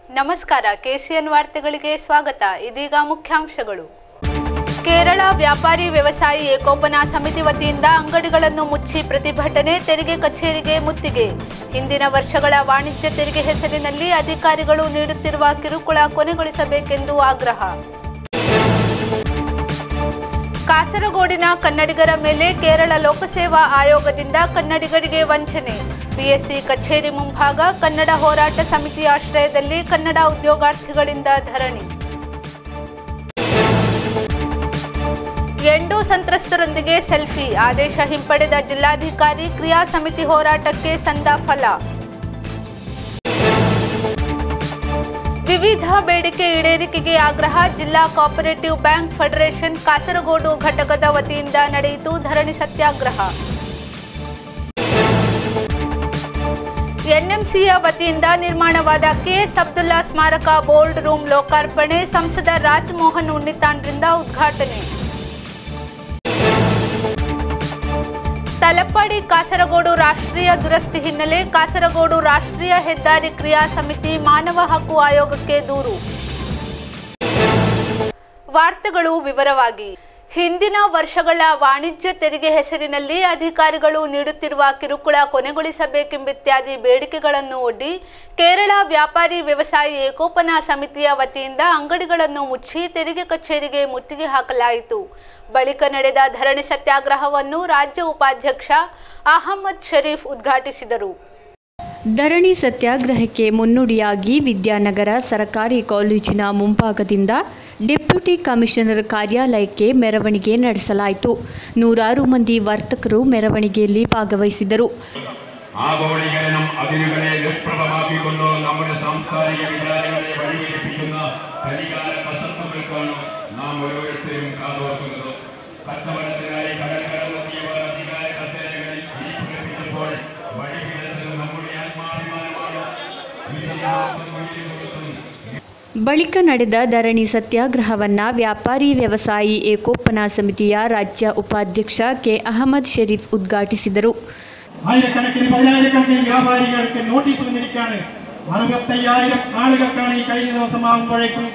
ನಮಸ್ಕಾರ ಕೆಸಿಎನ್ ವಾರ್ತೆಗಳಿಗೆ ಸ್ವಾಗತ ಇದೀಗ ಮುಖ್ಯಾಂಶಗಳು ಕೇರಳ ವ್ಯಾಪಾರಿ ವ್ಯವಸಾಯಿ ಏಕೋಪನ ಸಮಿತಿ ವತಿಯಿಂದ ಅಂಗಡಿಗಳನ್ನು ಮುಚ್ಚಿ ಪ್ರತಿಭಟನೆ ತೆರಿಗೆ ಕಚೇರಿಗೆ ಮುತ್ತಿಗೆ ಹಿಂದಿನ ವರ್ಷಗಳ ವಾಣಿಜ್ಯ ತೆರಿಗೆ ಹೆಸರಿನಲ್ಲಿ ಅಧಿಕಾರಿಗಳು ನೀಡುತ್ತಿರುವ ಕಿರುಕುಳ ಕೊನೆಗೊಳಿಸಬೇಕೆಂದು ಆಗ್ರಹ ಕಾಸರಗೋಡಿನ ಕನ್ನಡಿಗರ ಮೇಲೆ ಕೇರಳ ಲೋಕಸೇವಾ ಆಯೋಗದಿಂದ ಕನ್ನಡಿಗರಿಗೆ ವಂಚನೆ ಬಿಎಸ್ಸಿ ಕಚೇರಿ ಮುಂಭಾಗ ಕನ್ನಡ ಹೋರಾಟ ಸಮಿತಿ ಆಶ್ರಯದಲ್ಲಿ ಕನ್ನಡ ಉದ್ಯೋಗಾರ್ಥಿಗಳಿಂದ ಧರಣಿ ಎಂಡು ಸಂತ್ರಸ್ತರೊಂದಿಗೆ ಸೆಲ್ಫಿ ಆದೇಶ ಹಿಂಪಡೆದ ಜಿಲ್ಲಾಧಿಕಾರಿ ಕ್ರಿಯಾ ಸಮಿತಿ ಹೋರಾಟಕ್ಕೆ ಸಂದ ಫಲ ವಿವಿಧ ಬೇಡಿಕೆ ಈಡೇರಿಕೆಗೆ ಆಗ್ರಹ ಜಿಲ್ಲಾ ಕೋಆಪರೇಟಿವ್ ಬ್ಯಾಂಕ್ ಫೆಡರೇಷನ್ ಕಾಸರಗೋಡು ಘಟಕದ ವತಿಯಿಂದ ನಡೆಯಿತು ಧರಣಿ ಸತ್ಯಾಗ್ರಹ ಎನ್ಎಂಸಿಯ ವತಿಯಿಂದ ನಿರ್ಮಾಣವಾದ ಕೆಎಸ್ ಅಬ್ದುಲ್ಲಾ ಸ್ಮಾರಕ ಬೋರ್ಡ್ ರೂಮ್ ಲೋಕಾರ್ಪಣೆ ಸಂಸದ ರಾಜಮೋಹನ್ ಉನ್ನಿತಾನ್ರಿಂದ ಉದ್ಘಾಟನೆ ತಲಪ್ಪಾಡಿ ಕಾಸರಗೋಡು ರಾಷ್ಟ್ರೀಯ ದುರಸ್ತಿ ಹಿನ್ನೆಲೆ ಕಾಸರಗೋಡು ರಾಷ್ಟ್ರೀಯ ಹೆದ್ದಾರಿ ಕ್ರಿಯಾ ಸಮಿತಿ ಮಾನವ ಹಕ್ಕು ಆಯೋಗಕ್ಕೆ ದೂರು ವಾರ್ತೆಗಳು ವಿವರವಾಗಿ ಹಿಂದಿನ ವರ್ಷಗಳ ವಾಣಿಜ್ಯ ತೆರಿಗೆ ಹೆಸರಿನಲ್ಲಿ ಅಧಿಕಾರಿಗಳು ನೀಡುತ್ತಿರುವ ಕಿರುಕುಳ ಕೊನೆಗೊಳಿಸಬೇಕೆಂಬಿತ್ಯಾದಿ ಬೇಡಿಕೆಗಳನ್ನು ಒಡ್ಡಿ ಕೇರಳ ವ್ಯಾಪಾರಿ ವ್ಯವಸಾಯಿ ಏಕೋಪನ ಸಮಿತಿಯ ವತಿಯಿಂದ ಅಂಗಡಿಗಳನ್ನು ಮುಚ್ಚಿ ತೆರಿಗೆ ಕಚೇರಿಗೆ ಮುತ್ತಿಗೆ ಹಾಕಲಾಯಿತು ಬಳಿಕ ನಡೆದ ಧರಣಿ ಸತ್ಯಾಗ್ರಹವನ್ನು ರಾಜ್ಯ ಉಪಾಧ್ಯಕ್ಷ ಅಹಮ್ಮದ್ ಶರೀಫ್ ಉದ್ಘಾಟಿಸಿದರು ಧರಣಿ ಸತ್ಯಾಗ್ರಹಕ್ಕೆ ಮುನ್ನುಡಿಯಾಗಿ ವಿದ್ಯಾನಗರ ಸರಕಾರಿ ಕಾಲೇಜಿನ ಮುಂಭಾಗದಿಂದ ಡೆಪ್ಯೂಟಿ ಕಮಿಷನರ್ ಕಾರ್ಯಾಲಯಕ್ಕೆ ಮೆರವಣಿಗೆ ನಡೆಸಲಾಯಿತು ನೂರಾರು ಮಂದಿ ವರ್ತಕರು ಮೆರವಣಿಗೆಯಲ್ಲಿ ഭാഗവഹിಸಿದರು ആഗോളികരണം അതിരുകളെ നിഷ്പ്രഭമാക്കിക്കൊണ്ട് നമ്മുടെ സാംസ്കാരിക വിചാരങ്ങളെ വഴികരിപ്പിക്കുന്ന കലികാല കസത്തുകൾക്കാണ് നാം ഓരോരുത്തരും കാതോർക്കുന്നത് കച്ചവടത്തിനായി കടൽ കടന്നെത്തിയവർ അധികാര കസേരകളിൽ ഇരിപ്പിടിപ്പിച്ചപ്പോൾ വഴിപിഴച്ചത് നമ്മുടെ ആത്മാഭിമാനമാണ് വിശദീകരണം വഴിയിൽ കൊടുത്തും ಬಳಿಕ ನಡೆದ ಧರಣಿ ಸತ್ಯಾಗ್ರಹವನ್ನ ವ್ಯಾಪಾರಿ ವ್ಯವಸಾಯಿ ಏಕೋಪನ ಸಮಿತಿಯ ರಾಜ್ಯ ಉಪಾಧ್ಯಕ್ಷ ಕೆ ಅಹಮದ್ ಶರೀಫ್ ಉದ್ಘಾಟಿಸಿದರು ആയിരക്കണക്കിന് പതിനായിരക്കണക്കിന് വ്യാപാരികൾക്ക് നോട്ടീസ് വന്നിരിക്കുകയാണ് അറുപത്തയ്യായിരം ആളുകൾക്കാണ് ഈ കഴിഞ്ഞ ദിവസം ആകുമ്പോഴേക്കും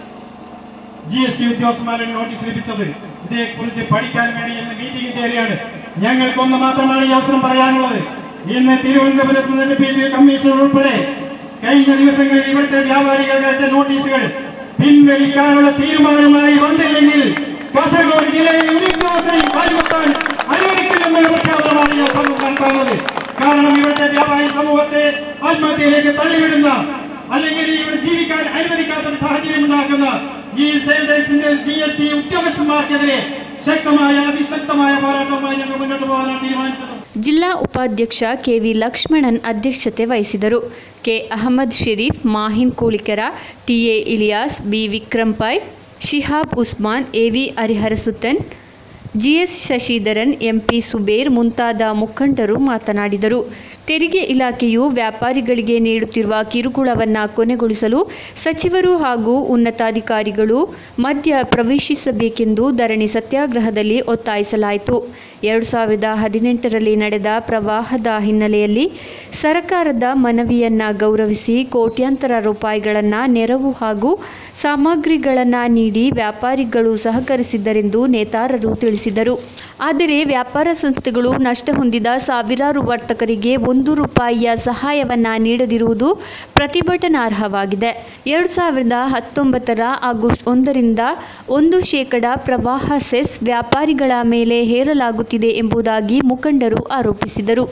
ജി എസ് ടി ഉദ്യോഗസ്ഥന്മാരുടെ നോട്ടീസ് ലഭിച്ചത് ഇതേക്കുറിച്ച് പഠിക്കാൻ വേണ്ടി ഇന്ന് മീറ്റിംഗ് ചേരുകയാണ് ഞങ്ങൾക്കൊന്ന് മാത്രമാണ് ഈ അവസരം പറയാനുള്ളത് ഇന്ന് തിരുവനന്തപുരത്ത് നിന്ന് ഡെപ്യൂട്ടി കമ്മീഷണർ ഉൾപ്പെടെ കഴിഞ്ഞ ദിവസങ്ങളിൽ ഇവിടുത്തെ വ്യാപാരികൾക്ക് അയച്ച നോട്ടീസുകൾ പിൻവലിക്കാനുള്ള തീരുമാനമായി വന്നില്ലെങ്കിൽ കാസർഗോഡ് ജില്ലയിൽ ഒരു ഉദ്യോഗസ്ഥരെയും കാലുകുത്താൻ അനുവദിക്കില്ലെന്നൊരു പ്രഖ്യാപനമാണ് ഞാൻ സമൂഹം നടത്താറുള്ളത് കാരണം ഇവിടുത്തെ വ്യാപാരി സമൂഹത്തെ ആത്മഹത്യയിലേക്ക് തള്ളിവിടുന്ന അല്ലെങ്കിൽ ഇവിടെ ജീവിക്കാൻ അനുവദിക്കാത്ത ഒരു സാഹചര്യം ഉണ്ടാക്കുന്ന ഈ സെയിൽ ടാക്സിന്റെ ജി എസ് ടി ഉദ്യോഗസ്ഥന്മാർക്കെതിരെ ശക്തമായ അതിശക്തമായ പോരാട്ടവുമായി ഞങ്ങൾ മുന്നോട്ട് പോകാനാണ് തീരുമാനിച്ചത് ಜಿಲ್ಲಾ ಉಪಾಧ್ಯಕ್ಷ ಕೆವಿ ಲಕ್ಷ್ಮಣನ್ ಅಧ್ಯಕ್ಷತೆ ವಹಿಸಿದರು ಕೆ ಅಹಮದ್ ಶರೀಫ್ ಮಾಹಿನ್ ಕೂಳಿಕರ TA Ilyas B Vikram Pai Shihab Usman AV Hariharasuthan GS Sasidharan MP Zubair ಮುಂತಾದ ಮುಖಂಡರು ಮಾತನಾಡಿದರು ತೆರಿಗೆ ಇಲಾಖೆಯು ವ್ಯಾಪಾರಿಗಳಿಗೆ ನೀಡುತ್ತಿರುವ ಕಿರುಕುಳವನ್ನು ಕೊನೆಗೊಳಿಸಲು ಸಚಿವರು ಹಾಗೂ ಉನ್ನತಾಧಿಕಾರಿಗಳು ಮಧ್ಯ ಪ್ರವೇಶಿಸಬೇಕೆಂದು ಧರಣಿ ಸತ್ಯಾಗ್ರಹದಲ್ಲಿ ಒತ್ತಾಯಿಸಲಾಯಿತು ಎರಡು ಸಾವಿರದ ಹದಿನೆಂಟರಲ್ಲಿ ನಡೆದ ಪ್ರವಾಹದ ಹಿನ್ನೆಲೆಯಲ್ಲಿ ಸರ್ಕಾರದ ಮನವಿಯನ್ನು ಗೌರವಿಸಿ ಕೋಟ್ಯಾಂತರ ರೂಪಾಯಿಗಳನ್ನು ನೆರವು ಹಾಗೂ ಸಾಮಗ್ರಿಗಳನ್ನು ನೀಡಿ ವ್ಯಾಪಾರಿಗಳು ಸಹಕರಿಸಿದ್ದರೆಂದು ನೇತಾರರು ತಿಳಿಸಿದರು ಆದರೆ ವ್ಯಾಪಾರ ಸಂಸ್ಥೆಗಳು ನಷ್ಟ ಹೊಂದಿದ ಸಾವಿರಾರು ವರ್ತಕರಿಗೆ ಒಂದು ರೂಪಾಯಿಯ ಸಹಾಯವನ್ನು ನೀಡದಿರುವುದು ಪ್ರತಿಭಟನಾರ್ಹವಾಗಿದೆ ಎರಡು ಸಾವಿರದ ಹತ್ತೊಂಬತ್ತರ ಆಗಸ್ಟ್ ಒಂದರಿಂದ ಒಂದು ಶೇಕಡ ಪ್ರವಾಹ ಸೆಸ್ ವ್ಯಾಪಾರಿಗಳ ಮೇಲೆ ಹೇರಲಾಗುತ್ತಿದೆ ಎಂಬುದಾಗಿ ಮುಖಂಡರು ಆರೋಪಿಸಿದರು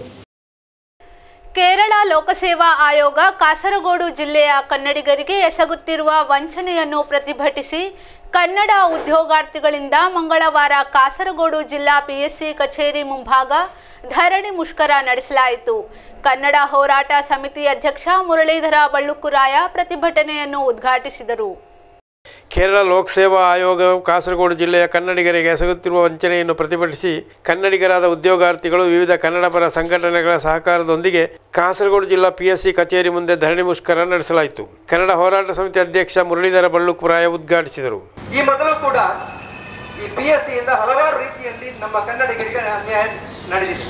ಕೇರಳ ಲೋಕಸೇವಾ ಆಯೋಗ ಕಾಸರಗೋಡು ಜಿಲ್ಲೆಯ ಕನ್ನಡಿಗರಿಗೆ ಎಸಗುತ್ತಿರುವ ವಂಚನೆಯನ್ನು ಪ್ರತಿಭಟಿಸಿ ಕನ್ನಡ ಉದ್ಯೋಗಾರ್ಥಿಗಳಿಂದ ಮಂಗಳವಾರ ಕಾಸರಗೋಡು ಜಿಲ್ಲಾ ಪಿಎಸ್ಸಿ ಕಚೇರಿ ಮುಂಭಾಗ ಧರಣಿ ಮುಷ್ಕರ ನಡೆಸಲಾಯಿತು ಕನ್ನಡ ಹೋರಾಟ ಸಮಿತಿ ಅಧ್ಯಕ್ಷ ಮುರಳೀಧರ ಬಳ್ಳುಕುರಾಯ ಪ್ರತಿಭಟನೆಯನ್ನು ಉದ್ಘಾಟಿಸಿದರು ಕೇರಳ ಲೋಕಸೇವಾ ಆಯೋಗವು ಕಾಸರಗೋಡು ಜಿಲ್ಲೆಯ ಕನ್ನಡಿಗರಿಗೆ ಎಸಗುತ್ತಿರುವ ವಂಚನೆಯನ್ನು ಪ್ರತಿಭಟಿಸಿ ಕನ್ನಡಿಗರಾದ ಉದ್ಯೋಗಾರ್ಥಿಗಳು ವಿವಿಧ ಕನ್ನಡಪರ ಸಂಘಟನೆಗಳ ಸಹಕಾರದೊಂದಿಗೆ ಕಾಸರಗೋಡು ಜಿಲ್ಲಾ ಪಿಎಸ್ಸಿ ಕಚೇರಿ ಮುಂದೆ ಧರಣಿ ಮುಷ್ಕರ ನಡೆಸಲಾಯಿತು ಕನ್ನಡ ಹೋರಾಟ ಸಮಿತಿ ಅಧ್ಯಕ್ಷ ಮುರಳೀಧರ ಬಳ್ಳುಕುರಾಯ ಉದ್ಘಾಟಿಸಿದರು ಈ ಮೊದಲು ಕೂಡ ಈ ಪಿ ಎಸ್ ಸಿಯಿಂದ ಹಲವಾರು ರೀತಿಯಲ್ಲಿ ನಮ್ಮ ಕನ್ನಡಿಗರಿಗೆ ಅನ್ಯಾಯ ನಡೆದಿದೆ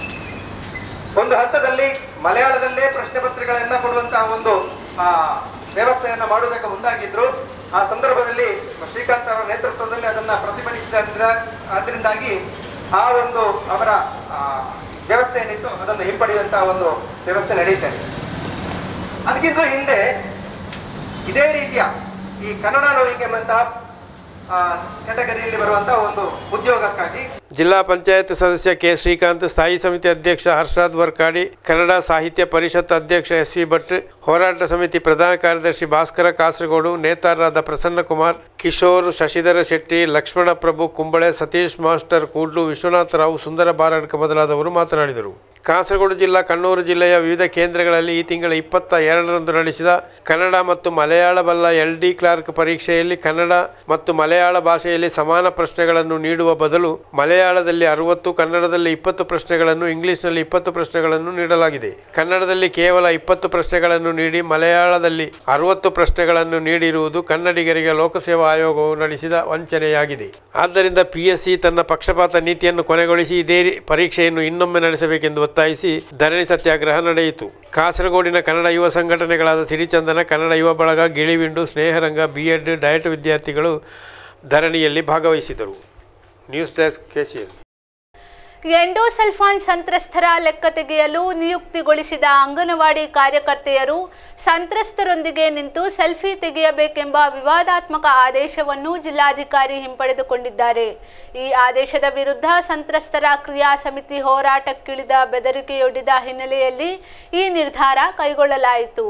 ಒಂದು ಹಂತದಲ್ಲಿ ಮಲಯಾಳದಲ್ಲೇ ಪ್ರಶ್ನೆ ಪತ್ರಿಕೆಗಳನ್ನ ಕೊಡುವಂತಹ ಒಂದು ಆ, ವ್ಯವಸ್ಥೆಯನ್ನ ಮಾಡುವುದಕ್ಕೆ ಮುಂದಾಗಿದ್ರು ಆ ಸಂದರ್ಭದಲ್ಲಿ ಶ್ರೀಕಾಂತ್ ಅವರ ನೇತೃತ್ವದಲ್ಲಿ ಅದನ್ನ ಪ್ರತಿಭಟಿಸಿದ ಆದ್ರಿಂದಾಗಿ ಆ ಒಂದು ಅವರ ಆ, ವ್ಯವಸ್ಥೆ ಏನಿತ್ತು ಅದನ್ನು ಹಿಂಪಡೆಯುವಂತಹ ಒಂದು ವ್ಯವಸ್ಥೆ ನಡೀತಾ ಇದೆ ಅದಕ್ಕಿಂತ ಹಿಂದೆ ಇದೇ ರೀತಿಯ ಈ ಕನ್ನಡ ನೋವಿಂಗ್ ಎಂಬಂತಹ ಕೆಟಗರಿಯಲ್ಲಿ ಬರುವಂತಹ ಒಂದು ಉದ್ಯೋಗಕ್ಕಾಗಿ ಜಿಲ್ಲಾ ಪಂಚಾಯತ್ ಸದಸ್ಯ ಕೆ ಶ್ರೀಕಾಂತ್ ಸ್ಥಾಯಿ ಸಮಿತಿ ಅಧ್ಯಕ್ಷ ಹರ್ಷಾದ್ ವರ್ಕಾಡಿ ಕನ್ನಡ ಸಾಹಿತ್ಯ ಪರಿಷತ್ ಅಧ್ಯಕ್ಷ ಎಸ್ ವಿ ಭಟ್ ಹೋರಾಟ ಸಮಿತಿ ಪ್ರಧಾನ ಕಾರ್ಯದರ್ಶಿ ಭಾಸ್ಕರ ಕಾಸರಗೋಡು ನೇತಾರರಾದ ಪ್ರಸನ್ನಕುಮಾರ್ ಕಿಶೋರ್ ಶಶಿಧರ ಶೆಟ್ಟಿ ಲಕ್ಷ್ಮಣ ಪ್ರಭು ಕುಂಬಳೆ ಸತೀಶ್ ಮಾಸ್ಟರ್ ಕೂಡ್ಲು ವಿಶ್ವನಾಥ ರಾವ್ ಸುಂದರ ಬಾರಡ್ಕ ಮೊದಲಾದವರು ಮಾತನಾಡಿದರು ಕಾಸರಗೋಡು ಜಿಲ್ಲಾ ಕಣ್ಣೂರು ಜಿಲ್ಲೆಯ ವಿವಿಧ ಕೇಂದ್ರಗಳಲ್ಲಿ ಈ ತಿಂಗಳ ಇಪ್ಪತ್ತ ಎರಡರಂದು ನಡೆಸಿದ ಕನ್ನಡ ಮತ್ತು ಮಲಯಾಳ ಬಲ್ಲ ಎಲ್ ಡಿ ಕ್ಲಾರ್ಕ್ ಪರೀಕ್ಷೆಯಲ್ಲಿ ಕನ್ನಡ ಮತ್ತು ಮಲಯಾಳ ಭಾಷೆಯಲ್ಲಿ ಸಮಾನ ಪ್ರಶ್ನೆಗಳನ್ನು ನೀಡುವ ಬದಲು ಮಲಯಾಳದಲ್ಲಿ ಅರವತ್ತು ಕನ್ನಡದಲ್ಲಿ ಇಪ್ಪತ್ತು ಪ್ರಶ್ನೆಗಳನ್ನು ಇಂಗ್ಲಿಷ್ನಲ್ಲಿ ಇಪ್ಪತ್ತು ಪ್ರಶ್ನೆಗಳನ್ನು ನೀಡಲಾಗಿದೆ ಕನ್ನಡದಲ್ಲಿ ಕೇವಲ ಇಪ್ಪತ್ತು ಪ್ರಶ್ನೆಗಳನ್ನು ನೀಡಿ ಮಲಯಾಳದಲ್ಲಿ ಅರವತ್ತು ಪ್ರಶ್ನೆಗಳನ್ನು ನೀಡಿರುವುದು ಕನ್ನಡಿಗರಿಗೆ ಲೋಕಸೇವಾ ಆಯೋಗವು ನಡೆಸಿದ ವಂಚನೆಯಾಗಿದೆ ಆದ್ದರಿಂದ ಪಿಎಸ್ಸಿ ತನ್ನ ಪಕ್ಷಪಾತ ನೀತಿಯನ್ನು ಕೊನೆಗೊಳಿಸಿ ಇದೇ ರೀ- ಪರೀಕ್ಷೆಯನ್ನು ಇನ್ನೊಮ್ಮೆ ನಡೆಸಬೇಕೆಂದು ಒತ್ತಾಯಿಸಿ ಧರಣಿ ಸತ್ಯಾಗ್ರಹ ನಡೆಯಿತು ಕಾಸರಗೋಡಿನ ಕನ್ನಡ ಯುವ ಸಂಘಟನೆಗಳಾದ ಸಿರಿಚಂದನ ಕನ್ನಡ ಯುವ ಬಳಗ Giliwindu Sneharanga B Ed DIET ವಿದ್ಯಾರ್ಥಿಗಳು ಧರಣಿಯಲ್ಲಿ ಭಾಗವಹಿಸಿದರು ನ್ಯೂಸ್ ಡೆಸ್ಕ್ ಕೆಸಿಎನ್ ಎಂಡೋಸಲ್ಫಾನ್ ಸಂತ್ರಸ್ತರ ಲೆಕ್ಕ ತೆಗೆಯಲು ನಿಯುಕ್ತಿಗೊಳಿಸಿದ ಅಂಗನವಾಡಿ ಕಾರ್ಯಕರ್ತೆಯರು ಸಂತ್ರಸ್ತರೊಂದಿಗೆ ನಿಂತು ಸೆಲ್ಫಿ ತೆಗೆಯಬೇಕೆಂಬ ವಿವಾದಾತ್ಮಕ ಆದೇಶವನ್ನು ಜಿಲ್ಲಾಧಿಕಾರಿ ಹಿಂಪಡೆದುಕೊಂಡಿದ್ದಾರೆ ಈ ಆದೇಶದ ವಿರುದ್ಧ ಸಂತ್ರಸ್ತರ ಕ್ರಿಯಾ ಸಮಿತಿ ಹೋರಾಟಕ್ಕಿಳಿದ ಬೆದರಿಕೆಯೊಡ್ಡಿದ ಹಿನ್ನೆಲೆಯಲ್ಲಿ ಈ ನಿರ್ಧಾರ ಕೈಗೊಳ್ಳಲಾಯಿತು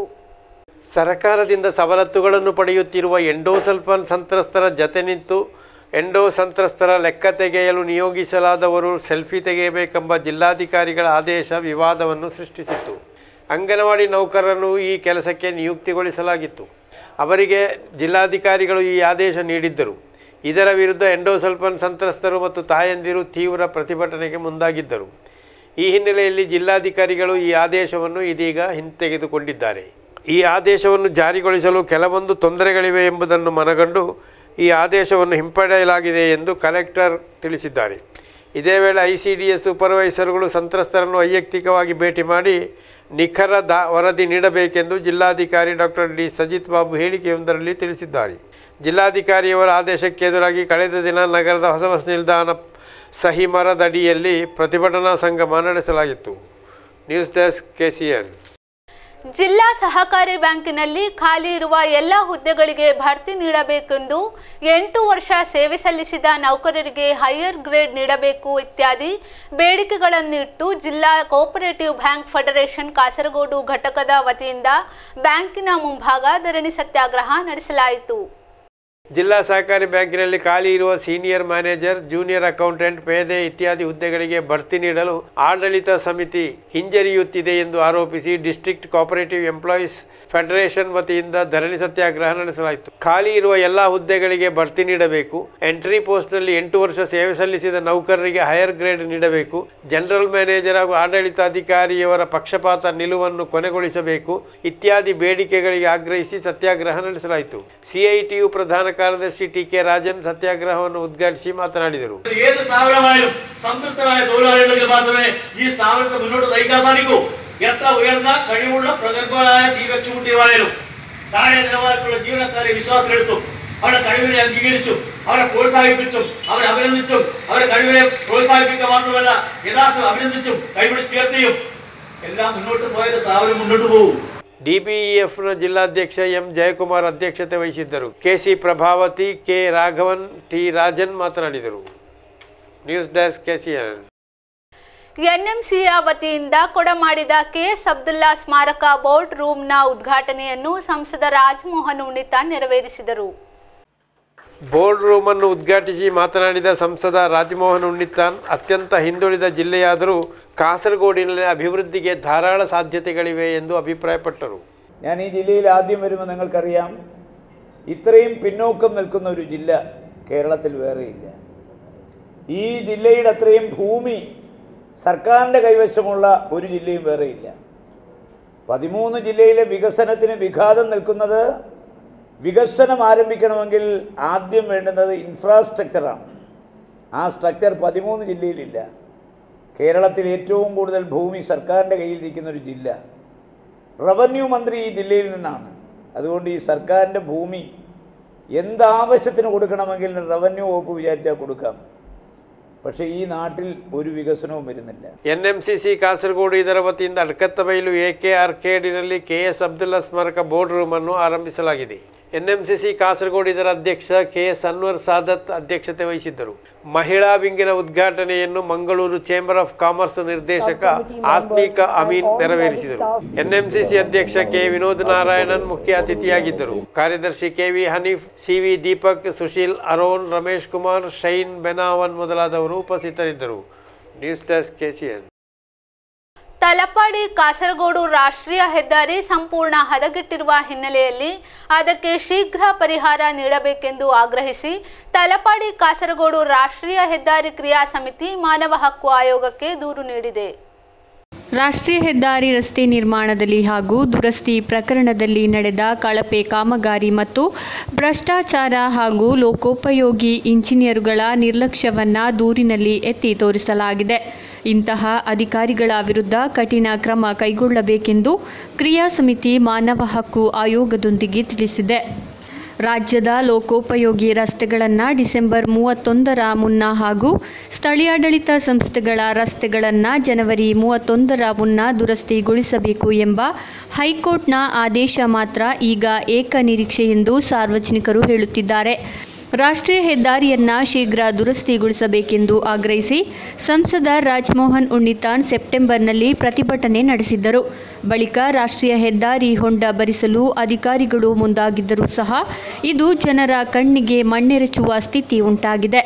ಸರ್ಕಾರದಿಂದ ಸವಲತ್ತುಗಳನ್ನು ಪಡೆಯುತ್ತಿರುವ ಎಂಡೋಸಲ್ಫಾನ್ ಸಂತ್ರಸ್ತರ ಜತೆ ನಿಂತು ಎಂಡೋ ಸಂತ್ರಸ್ತರ ಲೆಕ್ಕ ತೆಗೆಯಲು ನಿಯೋಗಿಸಲಾದವರು ಸೆಲ್ಫಿ ತೆಗೆಯಬೇಕೆಂಬ ಜಿಲ್ಲಾಧಿಕಾರಿಗಳ ಆದೇಶ ವಿವಾದವನ್ನು ಸೃಷ್ಟಿಸಿತ್ತು ಅಂಗನವಾಡಿ ನೌಕರರನ್ನು ಈ ಕೆಲಸಕ್ಕೆ ನಿಯುಕ್ತಿಗೊಳಿಸಲಾಗಿತ್ತು ಅವರಿಗೆ ಜಿಲ್ಲಾಧಿಕಾರಿಗಳು ಈ ಆದೇಶ ನೀಡಿದ್ದರು ಇದರ ವಿರುದ್ಧ ಎಂಡೋಸಲ್ಫಾನ್ ಸಂತ್ರಸ್ತರು ಮತ್ತು ತಾಯಂದಿರು ತೀವ್ರ ಪ್ರತಿಭಟನೆಗೆ ಮುಂದಾಗಿದ್ದರು ಈ ಹಿನ್ನೆಲೆಯಲ್ಲಿ ಜಿಲ್ಲಾಧಿಕಾರಿಗಳು ಈ ಆದೇಶವನ್ನು ಇದೀಗ ಹಿಂತೆಗೆದುಕೊಂಡಿದ್ದಾರೆ ಈ ಆದೇಶವನ್ನು ಜಾರಿಗೊಳಿಸಲು ಕೆಲವೊಂದು ತೊಂದರೆಗಳಿವೆ ಎಂಬುದನ್ನು ಮನಗಂಡು ಈ ಆದೇಶವನ್ನು ಹಿಂಪಡೆಯಲಾಗಿದೆ ಎಂದು ಕಲೆಕ್ಟರ್ ತಿಳಿಸಿದ್ದಾರೆ ಇದೇ ವೇಳೆ ಐ ಸಿ ಡಿ ಎಸ್ ಸೂಪರ್ವೈಸರ್ಗಳು ಸಂತ್ರಸ್ತರನ್ನು ವೈಯಕ್ತಿಕವಾಗಿ ಭೇಟಿ ಮಾಡಿ ನಿಖರ ದಾ ವರದಿ ನೀಡಬೇಕೆಂದು ಜಿಲ್ಲಾಧಿಕಾರಿ ಡಾಕ್ಟರ್ ಡಿ ಸಜಿತ್ ಬಾಬು ಹೇಳಿಕೆಯೊಂದರಲ್ಲಿ ತಿಳಿಸಿದ್ದಾರೆ ಜಿಲ್ಲಾಧಿಕಾರಿಯವರ ಆದೇಶಕ್ಕೆ ಎದುರಾಗಿ ಕಳೆದ ದಿನ ನಗರದ ಹೊಸ ಬಸ್ ನಿಲ್ದಾಣ ಸಹಿ ಮರದಡಿಯಲ್ಲಿ ಪ್ರತಿಭಟನಾ ಸಂಗಮ ನಡೆಸಲಾಗಿತ್ತು ನ್ಯೂಸ್ ಡೆಸ್ಕ್ ಕೆಸಿಎನ್ ಜಿಲ್ಲಾ ಸಹಕಾರಿ ಬ್ಯಾಂಕಿನಲ್ಲಿ ಖಾಲಿ ಇರುವ ಎಲ್ಲ ಹುದ್ದೆಗಳಿಗೆ ಭರ್ತಿ ನೀಡಬೇಕೆಂದು ಎಂಟು ವರ್ಷ ಸೇವೆ ಸಲ್ಲಿಸಿದ ನೌಕರರಿಗೆ ಹೈಯರ್ ಗ್ರೇಡ್ ನೀಡಬೇಕು ಇತ್ಯಾದಿ ಬೇಡಿಕೆಗಳನ್ನಿಟ್ಟು ಜಿಲ್ಲಾ ಕೋಪರೇಟಿವ್ ಬ್ಯಾಂಕ್ ಫೆಡರೇಷನ್ ಕಾಸರಗೋಡು ಘಟಕದ ವತಿಯಿಂದ ಬ್ಯಾಂಕಿನ ಮುಂಭಾಗ ಧರಣಿ ಸತ್ಯಾಗ್ರಹ ನಡೆಸಲಾಯಿತು ಜಿಲ್ಲಾ ಸಹಕಾರಿ ಬ್ಯಾಂಕಿನಲ್ಲಿ ಖಾಲಿ ಇರುವ ಸೀನಿಯರ್ ಮ್ಯಾನೇಜರ್ ಜೂನಿಯರ್ ಅಕೌಂಟೆಂಟ್ ಪೇದೆ ಇತ್ಯಾದಿ ಹುದ್ದೆಗಳಿಗೆ ಬಡ್ತಿ ನೀಡಲು ಆಡಳಿತ ಸಮಿತಿ ಹಿಂಜರಿಯುತ್ತಿದೆ ಎಂದು ಆರೋಪಿಸಿ ಡಿಸ್ಟ್ರಿಕ್ಟ್ ಕೋಪರೇಟಿವ್ ಎಂಪ್ಲಾಯೀಸ್ ಫೆಡರೇಷನ್ ವತಿಯಿಂದ ಧರಣಿ ಸತ್ಯಾಗ್ರಹ ನಡೆಸಲಾಯಿತು ಖಾಲಿ ಇರುವ ಎಲ್ಲ ಹುದ್ದೆಗಳಿಗೆ ಬಡ್ತಿ ನೀಡಬೇಕು ಎಂಟ್ರಿ ಪೋಸ್ಟ್ನಲ್ಲಿ ಎಂಟು ವರ್ಷ ಸೇವೆ ಸಲ್ಲಿಸಿದ ನೌಕರರಿಗೆ ಹೈಯರ್ ಗ್ರೇಡ್ ನೀಡಬೇಕು ಜನರಲ್ ಮ್ಯಾನೇಜರ್ ಹಾಗೂ ಆಡಳಿತಾಧಿಕಾರಿಯವರ ಪಕ್ಷಪಾತ ನಿಲುವನ್ನು ಕೊನೆಗೊಳಿಸಬೇಕು ಇತ್ಯಾದಿ ಬೇಡಿಕೆಗಳಿಗೆ ಆಗ್ರಹಿಸಿ ಸತ್ಯಾಗ್ರಹ ನಡೆಸಲಾಯಿತು ಸಿಐಟಿಯು പ്രധാന ಕಾರ್ಯದರ್ശി ടി കെ രാജൻ സത്യാഗ്രഹವನ್ನು ഉദ്ഘാടിಸಿ മാതനാടിದರು ഏത് സ്ഥാപനമായാലും സംതൃപ്തരായ തൊഴിലാളികൾക്ക് മാത്രമേ ഈ സ്ഥാപനത്തെ മുന്നോട്ട് നയിക്കാൻ സാധിക്കൂ എത്ര ഉയർന്ന കഴിവുള്ള പ്രഗത്ഭരായ ജീവച്ചുകുട്ടികളായാലും താഴെ നിലവാരത്തിലുള്ള ജീവനക്കാരെ വിശ്വാസത്തിലെടുത്തു അവരുടെ കഴിവിനെ അംഗീകരിച്ചു അവരെ പ്രോത്സാഹിപ്പിച്ചും അവരെ അഭിനന്ദിച്ചും അവരെ കഴിവിനെ പ്രോത്സാഹിപ്പിക്കുക മാത്രമല്ല യഥാസം അഭിനന്ദിച്ചും കൈപിടിച്ചുയർത്തിയും എല്ലാം മുന്നോട്ട് പോയത് സ്ഥാപനം മുന്നോട്ട് പോകും ಡಿಬಿಇಎಫ್ನ ಜಿಲ್ಲಾಧ್ಯಕ್ಷ ಎಂ ಜಯಕುಮಾರ್ ಅಧ್ಯಕ್ಷತೆ ವಹಿಸಿದ್ದರು KC Prabhavathi K Raghavan T Rajan ಮಾತನಾಡಿದರು ನ್ಯೂಸ್ ಡೆಸ್ಕ್ ಕೆಸಿಎನ್ ಎನ್ಎಂಸಿಯ ವತಿಯಿಂದ ಕೊಡಮಾಡಿದ ಕೆಎಸ್ ಅಬ್ದುಲ್ಲಾ ಸ್ಮಾರಕ ಬೋರ್ಡ್ ರೂಮ್ನ ಉದ್ಘಾಟನೆಯನ್ನು ಸಂಸದ ರಾಜಮೋಹನ್ ಉಣ್ಣಿತ ನೆರವೇರಿಸಿದರು ಬೋರ್ಡ್ ರೂಮನ್ನು ಉದ್ಘಾಟಿಸಿ ಮಾತನಾಡಿದ ಸಂಸದ ರಾಜಮೋಹನ್ ಉಣ್ಣಿತ್ತಾನ್ ಅತ್ಯಂತ ಹಿಂದುಳಿದ ಜಿಲ್ಲೆಯಾದರೂ കാസർഗോഡിലെ അഭിവൃദ്ധിക്ക് ധാരാളം സാധ്യതകളിವೆ ಎಂದು അഭിപ്രായപ്പെട്ടു ഞാൻ ഈ ജില്ലയിൽ ആദ്യം വരുമ്പോൾ നിങ്ങൾക്കറിയാം ഇത്രയും പിന്നോക്കം നിൽക്കുന്ന ഒരു ജില്ല കേരളത്തിൽ വേറെയില്ല ഈ ജില്ലയുടെ അത്രയും ഭൂമി സർക്കാരിൻ്റെ കൈവശമുള്ള ഒരു ജില്ലയും വേറെയില്ല പതിമൂന്ന് ജില്ലയിലെ വികസനത്തിന് വിഘാതം നിൽക്കുന്നത് വികസനം ആരംഭിക്കണമെങ്കിൽ ആദ്യം വേണ്ടുന്നത് ഇൻഫ്രാസ്ട്രക്ചറാണ് ആ സ്ട്രക്ചർ പതിമൂന്ന് ജില്ലയിലില്ല കേരളത്തിൽ ഏറ്റവും കൂടുതൽ ഭൂമി സർക്കാരിൻ്റെ കയ്യിലിരിക്കുന്ന ഒരു ജില്ല റവന്യൂ മന്ത്രി ഈ ജില്ലയിൽ നിന്നാണ് അതുകൊണ്ട് ഈ സർക്കാരിൻ്റെ ഭൂമി എന്താവശ്യത്തിന് കൊടുക്കണമെങ്കിൽ റവന്യൂ വകുപ്പ് വിചാരിച്ചാൽ കൊടുക്കാം പക്ഷേ ಈ നാട്ടിൽ ഒരു വികസനവും വരുന്നില്ല N M C C Kasaragod ಇದರ ವತಿಯಿಂದ ಅಡ್ಕತ್ತ ಬೈಲು ಎ ಕೆ ಆರ್ಕೇಡಿನಲ್ಲಿ ಕೆ ಎಸ್ ಅಬ್ದುಲ್ಲಾ ಸ್ಮಾರಕ ಬೋರ್ಡ್ ರೂಮ್ ಅನ್ನು ಆರಂಭಿಸಲಾಗಿದೆ N M C C Kasaragod ಇದರ ಅಧ್ಯಕ್ಷ ಕೆ ಎಸ್ ಅನ್ವರ್ ಸಾದತ್ ಅಧ್ಯಕ್ಷತೆ ವಹಿಸಿದ್ದರು ಮಹಿಳಾ ವಿಂಗಿನ ಉದ್ಘಾಟನೆಯನ್ನು ಮಂಗಳೂರು ಚೇಂಬರ್ ಆಫ್ ಕಾಮರ್ಸ್ ನಿರ್ದೇಶಕ ಆತ್ಮೀಕ ಅಮೀನ್ ನೆರವೇರಿಸಿದರು ಎನ್ಎಂಸಿಸಿ ಅಧ್ಯಕ್ಷ ಕೆ ವಿನೋದ್ ನಾರಾಯಣನ್ ಮುಖ್ಯ ಅತಿಥಿಯಾಗಿದ್ದರು ಕಾರ್ಯದರ್ಶಿ K V Haneef C V Deepak Sushil Aaron Ramesh Kumar Shine ಬೆನಾವನ್ ಮೊದಲಾದವರು ಉಪಸ್ಥಿತರಿದ್ದರು news desk KCN Thalapady Kasaragod ರಾಷ್ಟ್ರೀಯ ಹೆದ್ದಾರಿ ಸಂಪೂರ್ಣ ಹದಗೆಟ್ಟಿರುವ ಹಿನ್ನೆಲೆಯಲ್ಲಿ ಅದಕ್ಕೆ ಶೀಘ್ರ ಪರಿಹಾರ ನೀಡಬೇಕೆಂದು ಆಗ್ರಹಿಸಿ ತಲಪಾಡಿ ಕಾಸರಗೋಡು ರಾಷ್ಟ್ರೀಯ ಹೆದ್ದಾರಿ ಕ್ರಿಯಾ ಸಮಿತಿ ಮಾನವ ಹಕ್ಕು ಆಯೋಗಕ್ಕೆ ದೂರು ನೀಡಿದೆ ರಾಷ್ಟ್ರೀಯ ಹೆದ್ದಾರಿ ರಸ್ತೆ ನಿರ್ಮಾಣದಲ್ಲಿ ಹಾಗೂ ದುರಸ್ತಿ ಪ್ರಕರಣದಲ್ಲಿ ನಡೆದ ಕಳಪೆ ಕಾಮಗಾರಿ ಮತ್ತು ಭ್ರಷ್ಟಾಚಾರ ಹಾಗೂ ಲೋಕೋಪಯೋಗಿ ಇಂಜಿನಿಯರುಗಳ ನಿರ್ಲಕ್ಷ್ಯವನ್ನು ದೂರಿನಲ್ಲಿ ಎತ್ತಿ ತೋರಿಸಲಾಗಿದೆ ಇಂತಹ ಅಧಿಕಾರಿಗಳ ವಿರುದ್ಧ ಕಠಿಣ ಕ್ರಮ ಕೈಗೊಳ್ಳಬೇಕೆಂದು ಕ್ರಿಯಾ ಸಮಿತಿ ಮಾನವ ಹಕ್ಕು ಆಯೋಗದೊಂದಿಗೆ ತಿಳಿಸಿದೆ ರಾಜ್ಯದ ಲೋಕೋಪಯೋಗಿ ರಸ್ತೆಗಳನ್ನು ಡಿಸೆಂಬರ್ ಮೂವತ್ತೊಂದರ ಮುನ್ನ ಹಾಗೂ ಸ್ಥಳೀಯಾಡಳಿತ ಸಂಸ್ಥೆಗಳ ರಸ್ತೆಗಳನ್ನು ಜನವರಿ ಮೂವತ್ತೊಂದರ ಮುನ್ನ ದುರಸ್ತಿಗೊಳಿಸಬೇಕು ಎಂಬ ಹೈಕೋರ್ಟ್ನ ಆದೇಶ ಮಾತ್ರ ಈಗ ಏಕನಿರೀಕ್ಷೆ ಎಂದು ಸಾರ್ವಜನಿಕರು ಹೇಳುತ್ತಿದ್ದಾರೆ ರಾಷ್ಟ್ರೀಯ ಹೆದ್ದಾರಿಯನ್ನ ಶೀಘ್ರ ದುರಸ್ತಿಗೊಳಿಸಬೇಕೆಂದು ಆಗ್ರಹಿಸಿ ಸಂಸದ ರಾಜಮೋಹನ್ ಉಣ್ಣಿತಾನ್ ಸೆಪ್ಟೆಂಬರ್ನಲ್ಲಿ ಪ್ರತಿಭಟನೆ ನಡೆಸಿದ್ದರು ಬಳಿಕ ರಾಷ್ಟ್ರೀಯ ಹೆದ್ದಾರಿ ಹೊಂಡ ಭರಿಸಲು ಅಧಿಕಾರಿಗಳು ಮುಂದಾಗಿದ್ದರೂ ಸಹ ಇದು ಜನರ ಕಣ್ಣಿಗೆ ಮಣ್ಣೆರಚುವ ಸ್ಥಿತಿ ಉಂಟಾಗಿದೆ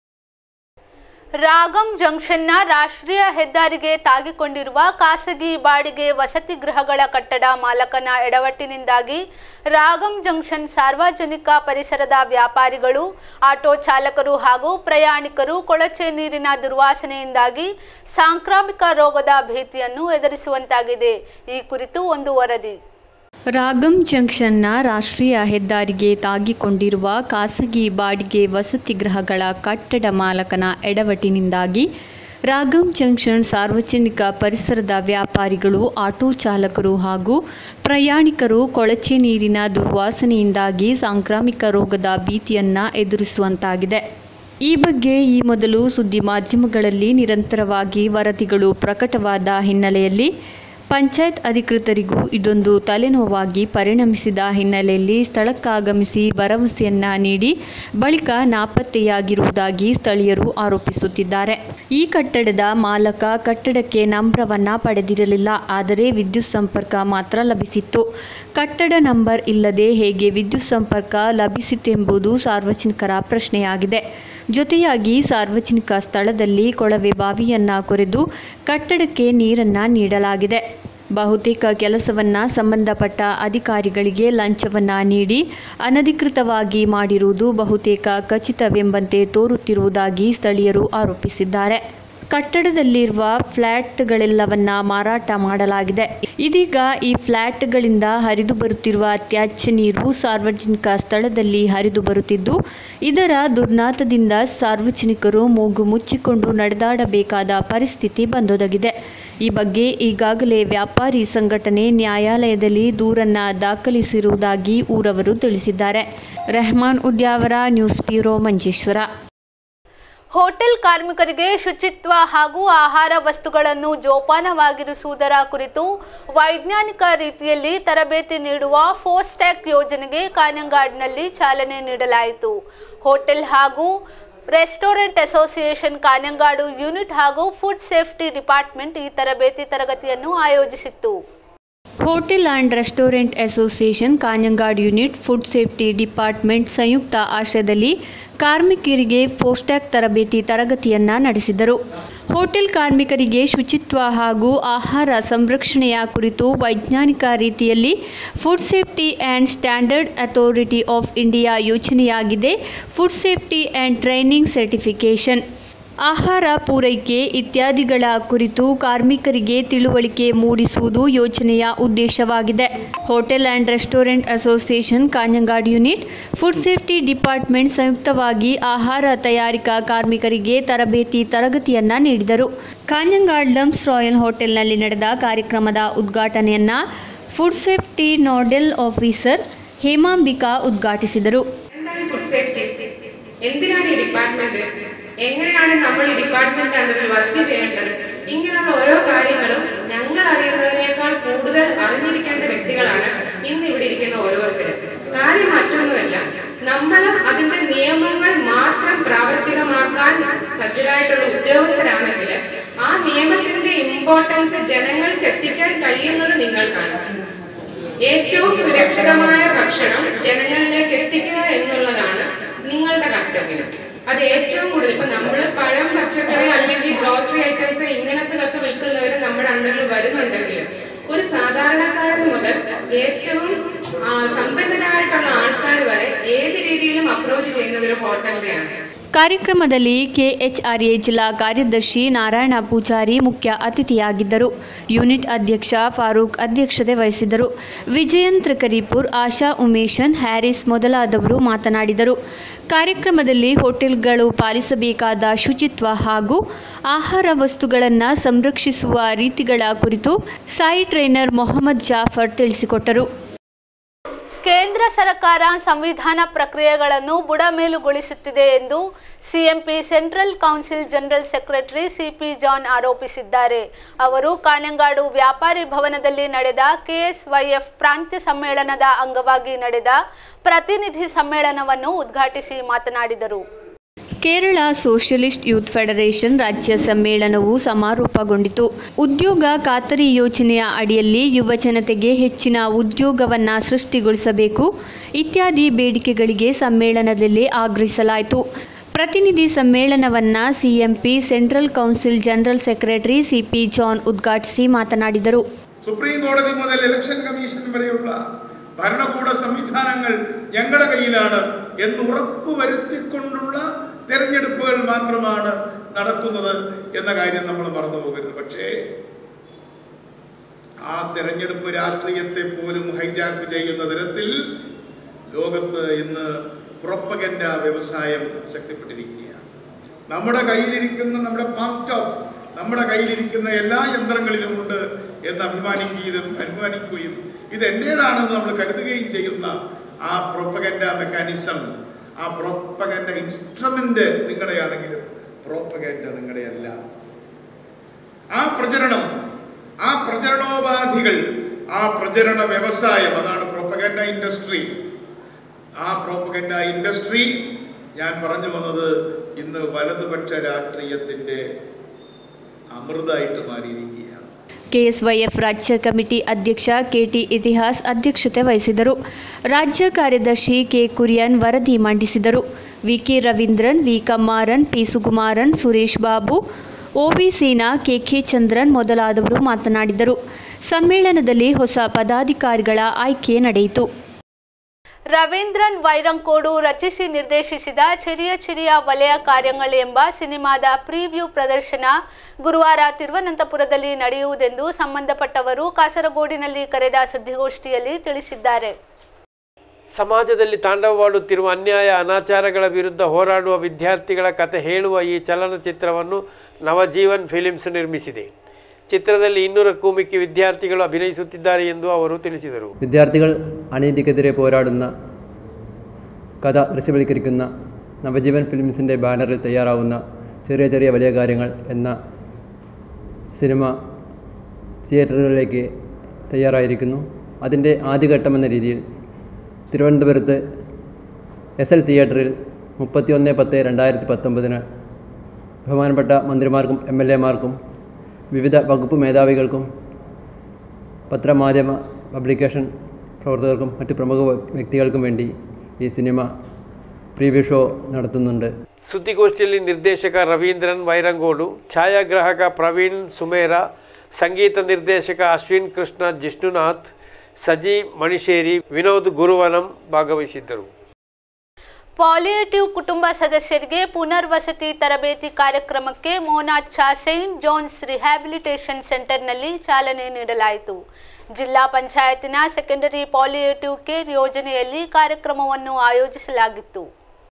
ರಾಗಂ ಜಂಕ್ಷನ್ನ ರಾಷ್ಟ್ರೀಯ ಹೆದ್ದಾರಿಗೆ ತಾಗಿಕೊಂಡಿರುವ ಖಾಸಗಿ ಬಾಡಿಗೆ ವಸತಿ ಗೃಹಗಳ ಕಟ್ಟಡ ಮಾಲಕನ ಎಡವಟ್ಟಿನಿಂದಾಗಿ ರಾಗಂ ಜಂಕ್ಷನ್ ಸಾರ್ವಜನಿಕ ಪರಿಸರದ ವ್ಯಾಪಾರಿಗಳು ಆಟೋ ಚಾಲಕರು ಹಾಗೂ ಪ್ರಯಾಣಿಕರು ಕೊಳಚೆ ನೀರಿನ ದುರ್ವಾಸನೆಯಿಂದಾಗಿ ಸಾಂಕ್ರಾಮಿಕ ರೋಗದ ಭೀತಿಯನ್ನು ಎದುರಿಸುವಂತಾಗಿದೆ ಈ ಕುರಿತು ಒಂದು ವರದಿ ರಾಗಂ ಜಂಕ್ಷನ್ನ ರಾಷ್ಟ್ರೀಯ ಹೆದ್ದಾರಿಗೆ ತಾಗಿಕೊಂಡಿರುವ ಖಾಸಗಿ ಬಾಡಿಗೆ ವಸತಿ ಗೃಹಗಳ ಕಟ್ಟಡ ಮಾಲಕನ ಎಡವಟ್ಟಿನಿಂದಾಗಿ ರಾಗಂ ಜಂಕ್ಷನ್ ಸಾರ್ವಜನಿಕ ಪರಿಸರದ ವ್ಯಾಪಾರಿಗಳು ಆಟೋ ಚಾಲಕರು ಹಾಗೂ ಪ್ರಯಾಣಿಕರು ಕೊಳಚೆ ನೀರಿನ ದುರ್ವಾಸನೆಯಿಂದಾಗಿ ಸಾಂಕ್ರಾಮಿಕ ರೋಗದ ಭೀತಿಯನ್ನು ಎದುರಿಸುವಂತಾಗಿದೆ ಈ ಬಗ್ಗೆ ಈ ಮೊದಲು ಸುದ್ದಿ ಮಾಧ್ಯಮಗಳಲ್ಲಿ ನಿರಂತರವಾಗಿ ವರದಿಗಳು ಪ್ರಕಟವಾದ ಹಿನ್ನೆಲೆಯಲ್ಲಿ ಪಂಚಾಯತ್ ಅಧಿಕೃತರಿಗೂ ಇದೊಂದು ತಲೆನೋವಾಗಿ ಪರಿಣಮಿಸಿದ ಹಿನ್ನೆಲೆಯಲ್ಲಿ ಸ್ಥಳಕ್ಕಾಗಮಿಸಿ ಭರವಸೆಯನ್ನ ನೀಡಿ ಬಳಿಕ ನಾಪತ್ತೆಯಾಗಿರುವುದಾಗಿ ಸ್ಥಳೀಯರು ಆರೋಪಿಸುತ್ತಿದ್ದಾರೆ ಈ ಕಟ್ಟಡದ ಮಾಲಕ ಕಟ್ಟಡಕ್ಕೆ ನಂಬರವನ್ನ ಪಡೆದಿರಲಿಲ್ಲ ಆದರೆ ವಿದ್ಯುತ್ ಸಂಪರ್ಕ ಮಾತ್ರ ಲಭಿಸಿತ್ತು ಕಟ್ಟಡ ನಂಬರ್ ಇಲ್ಲದೆ ಹೇಗೆ ವಿದ್ಯುತ್ ಸಂಪರ್ಕ ಲಭಿಸಿತೆಂಬುದು ಸಾರ್ವಜನಿಕರ ಪ್ರಶ್ನೆಯಾಗಿದೆ ಜೊತೆಯಾಗಿ ಸಾರ್ವಜನಿಕ ಸ್ಥಳದಲ್ಲಿ ಕೊಳವೆ ಬಾವಿಯನ್ನ ಕೊರೆದು ಕಟ್ಟಡಕ್ಕೆ ನೀರನ್ನ ನೀಡಲಾಗಿದೆ ಬಹುತೇಕ ಕೆಲಸವನ್ನ ಸಂಬಂಧಪಟ್ಟ ಅಧಿಕಾರಿಗಳಿಗೆ ಲಂಚವನ್ನ ನೀಡಿ ಅನಧಿಕೃತವಾಗಿ ಮಾಡಿರುವುದು ಬಹುತೇಕ ಖಚಿತವೆಂಬಂತೆ ತೋರುತ್ತಿರುವುದಾಗಿ ಸ್ಥಳೀಯರು ಆರೋಪಿಸಿದ್ದಾರೆ ಕಟ್ಟಡದಲ್ಲಿರುವ ಫ್ಲ್ಯಾಟ್ಗಳೆಲ್ಲವನ್ನ ಮಾರಾಟ ಮಾಡಲಾಗಿದೆ ಇದೀಗ ಈ ಫ್ಲ್ಯಾಟ್ಗಳಿಂದ ಹರಿದು ಬರುತ್ತಿರುವ ತ್ಯಾಜ್ಯ ನೀರು ಸಾರ್ವಜನಿಕ ಸ್ಥಳದಲ್ಲಿ ಹರಿದು ಬರುತ್ತಿದ್ದು ಇದರ ದುರ್ನಾತದಿಂದ ಸಾರ್ವಜನಿಕರು ಮೂಗು ಮುಚ್ಚಿಕೊಂಡು ನಡೆದಾಡಬೇಕಾದ ಪರಿಸ್ಥಿತಿ ಬಂದೊದಗಿದೆ ಈ ಬಗ್ಗೆ ಈಗಾಗಲೇ ವ್ಯಾಪಾರಿ ಸಂಘಟನೆ ನ್ಯಾಯಾಲಯದಲ್ಲಿ ದೂರನ್ನ ದಾಖಲಿಸಿರುವುದಾಗಿ ಊರವರು ತಿಳಿಸಿದ್ದಾರೆ Rehman Udyavara news bureau Manjeshwar hotel ಕಾರ್ಮಿಕರಿಗೆ ಶುಚಿತ್ವ ಹಾಗೂ ಆಹಾರ ವಸ್ತುಗಳನ್ನು ಜೋಪಾನವಾಗಿರಿಸುವುದರ ಕುರಿತು ವೈಜ್ಞಾನಿಕ ರೀತಿಯಲ್ಲಿ ತರಬೇತಿ ನೀಡುವ ಫೋಸ್ಟ್ಯಾಕ್ ಯೋಜನೆಗೆ ಕಾನಂಗಾಡ್ನಲ್ಲಿ ಚಾಲನೆ ನೀಡಲಾಯಿತು ಹೋಟೆಲ್ ಹಾಗೂ ರೆಸ್ಟೋರೆಂಟ್ ಅಸೋಸಿಯೇಷನ್ ಕಾನಂಗಾಡು ಯೂನಿಟ್ ಹಾಗೂ ಫುಡ್ ಸೇಫ್ಟಿ ಡಿಪಾರ್ಟ್ಮೆಂಟ್ ಈ ತರಬೇತಿ ತರಗತಿಯನ್ನು ಆಯೋಜಿಸಿತ್ತು hotel and restaurant association Kanhangad unit food safety department ಸಂಯುಕ್ತ ಆಶ್ರಯದಲ್ಲಿ ಕಾರ್ಮಿಕರಿಗೆ ಫೋಸ್ಟ್ಯಾಕ್ ತರಬೇತಿ ತರಗತಿಯನ್ನ ನಡೆಸಿದರು ಹೋಟೆಲ್ ಕಾರ್ಮಿಕರಿಗೆ ಶುಚಿತ್ವ ಹಾಗೂ ಆಹಾರ ಸಂರಕ್ಷಣೆಯ ಕುರಿತು ವೈಜ್ಞಾನಿಕ ರೀತಿಯಲ್ಲಿ food safety and standard authority of India ಯೋಜನೆಯಾಗಿದೆ food safety and training certification ಆಹಾರ ಪೂರೈಕೆ ಇತ್ಯಾದಿಗಳ ಕುರಿತು ಕಾರ್ಮಿಕರಿಗೆ ತಿಳುವಳಿಕೆ ಮೂಡಿಸುವುದು ಯೋಜನೆಯ ಉದ್ದೇಶವಾಗಿದೆ hotel and restaurant association Kanhangad unit food safety department ಸಂಯುಕ್ತವಾಗಿ ಆಹಾರ ತಯಾರಿಕಾ ಕಾರ್ಮಿಕರಿಗೆ ತರಬೇತಿ ತರಗತಿಯನ್ನ ನೀಡಿದರು ಕಾಂಜಂಗಾಡ್ ಲಮ್ಸ್ ರಾಯಲ್ ಹೋಟೆಲ್ನಲ್ಲಿ ನಡೆದ ಕಾರ್ಯಕ್ರಮದ ಉದ್ಘಾಟನೆಯನ್ನ food safety nodal officer Hemambika ಉದ್ಘಾಟಿಸಿದರು എന്താണ് ഈ ഫുഡ് സേഫ്റ്റി എന്തിനാണ് ഈ ഡിപ്പാർട്ട്മെന്റ് എങ്ങനെയാണ് നമ്മൾ ഈ ഡിപ്പാർട്ട്മെന്റ് അണ്ടറിൽ വർക്ക് ചെയ്യേണ്ടത് ഇങ്ങനെയുള്ള ഓരോ കാര്യങ്ങളും ഞങ്ങൾ അറിയുന്നതിനേക്കാൾ കൂടുതൽ അറിഞ്ഞിരിക്കേണ്ട വ്യക്തികളാണ് ഇന്ന് ഇവിടെ ഇരിക്കുന്ന ഓരോരുത്തരും കാര്യം മറ്റൊന്നുമല്ല നമ്മൾ അതിന്റെ നിയമങ്ങൾ മാത്രം പ്രാവർത്തികമാക്കാൻ സജ്ജരായിട്ടുള്ള ഉദ്യോഗസ്ഥരാണെങ്കിൽ ആ നിയമത്തിന്റെ ഇമ്പോർട്ടൻസ് ജനങ്ങൾക്ക് എത്തിക്കാൻ കഴിയുന്നത് നിങ്ങൾക്കാണ് ഏറ്റവും സുരക്ഷിതമായ ഭക്ഷണം ജനങ്ങളിലേക്ക് എത്തിക്കുക എന്നുള്ളതാണ് നിങ്ങളുടെ കർത്തവ്യം അത് ഏറ്റവും കൂടുതൽ ഇപ്പൊ നമ്മൾ പഴം പച്ചക്കറി അല്ലെങ്കിൽ ഗ്രോസറി ഐറ്റംസ് ഇങ്ങനത്തതൊക്കെ വിൽക്കുന്നവർ നമ്മുടെ അണ്ടറിൽ വരുന്നുണ്ടെങ്കിൽ ഒരു സാധാരണക്കാരൻ മുതൽ ഏറ്റവും ആ, സമ്പന്നരായിട്ടുള്ള ആൾക്കാർ വരെ ഏത് രീതിയിലും അപ്രോച്ച് ചെയ്യുന്നത് ഒരു ഹോട്ടലിനെയാണ് ಕಾರ್ಯಕ್ರಮದಲ್ಲಿ ಕೆಎಚ್ಆರ್ಎ ಜಿಲ್ಲಾ ಕಾರ್ಯದರ್ಶಿ ನಾರಾಯಣ ಪೂಜಾರಿ ಮುಖ್ಯ ಅತಿಥಿಯಾಗಿದ್ದರು ಯೂನಿಟ್ ಅಧ್ಯಕ್ಷ ಫಾರೂಕ್ ಅಧ್ಯಕ್ಷತೆ ವಹಿಸಿದ್ದರು ವಿಜಯಂತ್ರ ಕರೀಪುರ್ ಆಶಾ ಉಮೇಶನ್ ಹ್ಯಾರಿಸ್ ಮೊದಲಾದವರು ಮಾತನಾಡಿದರು ಕಾರ್ಯಕ್ರಮದಲ್ಲಿ ಹೋಟೆಲ್ಗಳು ಪಾಲಿಸಬೇಕಾದ ಶುಚಿತ್ವ ಹಾಗೂ ಆಹಾರ ವಸ್ತುಗಳನ್ನು ಸಂರಕ್ಷಿಸುವ ರೀತಿಗಳ ಕುರಿತು ಸಾಯಿ ಟ್ರೈನರ್ ಮೊಹಮ್ಮದ್ ಜಾಫರ್ ತಿಳಿಸಿಕೊಟ್ಟರು ಕೇಂದ್ರ ಸರ್ಕಾರ ಸಂವಿಧಾನ ಪ್ರಕ್ರಿಯೆಗಳನ್ನು ಬುಡಮೇಲುಗೊಳಿಸುತ್ತಿದೆ ಎಂದು CMP central council general secretary CP John ಆರೋಪಿಸಿದ್ದಾರೆ ಅವರು ಕಾನೆಂಗಾಡು ವ್ಯಾಪಾರಿ ಭವನದಲ್ಲಿ ನಡೆದ ಕೆಎಸ್ವೈಎಫ್ ಪ್ರಾಂತ್ಯ ಸಮ್ಮೇಳನದ ಅಂಗವಾಗಿ ನಡೆದ ಪ್ರತಿನಿಧಿ ಸಮ್ಮೇಳನವನ್ನು ಉದ್ಘಾಟಿಸಿ ಮಾತನಾಡಿದರು ಕೇರಳ ಸೋಷಲಿಸ್ಟ್ ಯೂತ್ ಫೆಡರೇಷನ್ ರಾಜ್ಯ ಸಮ್ಮೇಳನವು ಸಮಾರೋಪಗೊಂಡಿತು ಉದ್ಯೋಗ ಖಾತರಿ ಯೋಜನೆಯ ಅಡಿಯಲ್ಲಿ ಯುವ ಜನತೆಗೆ ಹೆಚ್ಚಿನ ಉದ್ಯೋಗವನ್ನು ಸೃಷ್ಟಿಗೊಳಿಸಬೇಕು ಇತ್ಯಾದಿ ಬೇಡಿಕೆಗಳಿಗೆ ಸಮ್ಮೇಳನದಲ್ಲಿ ಆಗ್ರಹಿಸಲಾಯಿತು ಪ್ರತಿನಿಧಿ ಸಮ್ಮೇಳನವನ್ನು CMP central council general secretary CP John ಉದ್ಘಾಟಿಸಿ ಮಾತನಾಡಿದರು സുപ്രീം കോടതി മുതൽ ഇലക്ഷൻ കമ്മീഷൻ വരെയുള്ള ഭരണകൂട സംവിധാനങ്ങൾ ഞങ്ങളുടെ കയ്യിലാണ് എന്ന് ഉറപ്പുവരുത്തിക്കൊണ്ടുള്ള തെരഞ്ഞെടുപ്പുകൾ മാത്രമാണ് നടക്കുന്നത് എന്ന കാര്യം നമ്മൾ മറന്നു പോകരുത് പക്ഷേ ആ തെരഞ്ഞെടുപ്പ് രാഷ്ട്രീയത്തെ പോലും ഹൈജാക്ക് ചെയ്യുന്ന തരത്തിൽ ലോകത്ത് ഇന്ന് പ്രൊപ്പഗൻഡ വ്യവസായം ശക്തിപ്പെട്ടിരിക്കുകയാണ് നമ്മുടെ കയ്യിലിരിക്കുന്ന നമ്മുടെ പാംടോപ്പ് നമ്മുടെ കയ്യിലിരിക്കുന്ന എല്ലാ യന്ത്രങ്ങളിലും ഉണ്ട് എന്ന് അഭിമാനിക്കുകയും അഭിമാനിക്കുകയും ഇത് എൻ്റേതാണെന്ന് നമ്മൾ കരുതുകയും ചെയ്യുന്ന ആ പ്രൊപ്പഗൻഡ മെക്കാനിസം ആ പ്രൊപ്പഗൻഡ ഇൻസ്ട്രുമെന്റ് നിങ്ങളുടെയാണെങ്കിലും പ്രോപ്പഗൻഡ നിങ്ങളുടെയല്ല ആ പ്രചരണം ആ പ്രചരണോപാധികൾ ആ പ്രചരണ വ്യവസായം അതാണ് പ്രോപ്പഗൻഡ ഇൻഡസ്ട്രി ആ പ്രോപ്പഗൻഡ ഇൻഡസ്ട്രി ഞാൻ പറഞ്ഞു വന്നത് ഇന്ന് വലതുപക്ഷ രാഷ്ട്രീയത്തിന്റെ അമൃതായിട്ട് മാറിയിരിക്കുകയാണ് ಕೆಎಸ್ವೈಎಫ್ ರಾಜ್ಯ ಕಮಿಟಿ ಅಧ್ಯಕ್ಷ ಕೆಟಿ ಇತಿಹಾಸ್ ಅಧ್ಯಕ್ಷತೆ ವಹಿಸಿದರು ರಾಜ್ಯ ಕಾರ್ಯದರ್ಶಿ ಕೆ ಕುರಿಯನ್ ವರದಿ ಮಂಡಿಸಿದರು VK Raveendran V Kammaran P Sukumaran Suresh Babu OV Sena KK Chandran ಮೊದಲಾದವರು ಮಾತನಾಡಿದರು ಸಮ್ಮೇಳನದಲ್ಲಿ ಹೊಸ ಪದಾಧಿಕಾರಿಗಳ ಆಯ್ಕೆ ನಡೆಯಿತು ರವೀಂದ್ರನ್ ವೈರಂಕೋಡು ರಚಿಸಿ ನಿರ್ದೇಶಿಸಿದ ಚಿರಿಯ ಚಿರಿಯ ವಲಯ ಕಾರ್ಯಗಳು ಎಂಬ ಸಿನಿಮಾದ ಪ್ರಿವ್ಯೂ ಪ್ರದರ್ಶನ ಗುರುವಾರ ತಿರುವನಂತಪುರದಲ್ಲಿ ನಡೆಯುವುದೆಂದು ಸಂಬಂಧಪಟ್ಟವರು ಕಾಸರಗೋಡಿನಲ್ಲಿ ಕರೆದ ಸುದ್ದಿಗೋಷ್ಠಿಯಲ್ಲಿ ತಿಳಿಸಿದ್ದಾರೆ ಸಮಾಜದಲ್ಲಿ ತಾಂಡವವಾಡುತ್ತಿರುವ ಅನ್ಯಾಯ ಅನಾಚಾರಗಳ ವಿರುದ್ಧ ಹೋರಾಡುವ ವಿದ್ಯಾರ್ಥಿಗಳ ಕತೆ ಹೇಳುವ ಈ ಚಲನಚಿತ್ರವನ್ನು ನವಜೀವನ್ ಫಿಲಿಮ್ಸ್ ನಿರ್ಮಿಸಿದೆ ಚಿತ್ರದಲ್ಲಿ ಇನ್ನೂರಕ್ಕೂ ಮಿಕ್ಕಿ ವಿದ್ಯಾರ್ಥಿಗಳು ಅಭಿನಯಿಸುತ್ತಿದ್ದಾರೆ ಎಂದು ಅವರು ತಿಳಿಸಿದರು വിദ്യാർത്ഥികൾ അനീതിക്കെതിരെ പോരാടുന്ന കഥ ദൃശ്യവൽക്കരിക്കുന്ന നവജീവൻ ഫിലിംസിൻ്റെ ബാനറിൽ തയ്യാറാവുന്ന ചെറിയ ചെറിയ വലിയ കാര്യങ്ങൾ എന്ന സിനിമ തിയേറ്ററുകളിലേക്ക് തയ്യാറായിരിക്കുന്നു അതിൻ്റെ ആദ്യഘട്ടമെന്ന രീതിയിൽ തിരുവനന്തപുരത്ത് എസ് എൽ തിയേറ്ററിൽ മുപ്പത്തിയൊന്ന് പത്ത് രണ്ടായിരത്തി പത്തൊമ്പതിന് ബഹുമാനപ്പെട്ട മന്ത്രിമാർക്കും എം എൽ എമാർക്കും വിവിധ വകുപ്പ് മേധാവികൾക്കും പത്രമാധ്യമ പബ്ലിക്കേഷൻ പ്രവർത്തകർക്കും മറ്റ് പ്രമുഖ വ്യക്തികൾക്കും വേണ്ടി ഈ സിനിമ പ്രീവ്യൂ ഷോ നടത്തുന്നുണ്ട് ಸುದ್ದಿಗೋಷ್ಠಿಯಲ್ಲಿ ನಿರ್ದೇಶಕ ರವೀಂದ್ರನ್ ವೈರಂಗೋಡು ಛಾಯಾಗ್ರಾಹಕ ಪ್ರವೀಣ್ ಸುಮೇರ ಸಂಗೀತ ನಿರ್ದೇಶಕ ಅಶ್ವಿನ್ ಕೃಷ್ಣ ಜಿಷ್ಣುನಾಥ್ ಸಜಿ ಮಣಿಶೇರಿ ವಿನೋದ್ ಗುರುವನಂ ಭಾಗವಹಿಸಿದ್ದರು ಪಾಲಿಯೇಟಿವ್ ಕುಟುಂಬ ಸದಸ್ಯರಿಗೆ ಪುನರ್ವಸತಿ ತರಬೇತಿ ಕಾರ್ಯಕ್ರಮಕ್ಕೆ ಮೋನಾಚ್ಚಾ ಸೈಂಟ್ ಜಾನ್ಸ್ ರಿಹ್ಯಾಬಿಲಿಟೇಷನ್ ಸೆಂಟರ್ನಲ್ಲಿ ಚಾಲನೆ ನೀಡಲಾಯಿತು ಜಿಲ್ಲಾ ಪಂಚಾಯತಿನ ಸೆಕೆಂಡರಿ ಪಾಲಿಯೇಟಿವ್ ಕೇರ್ ಯೋಜನೆಯಲ್ಲಿ ಕಾರ್ಯಕ್ರಮವನ್ನು ಆಯೋಜಿಸಲಾಗಿತ್ತು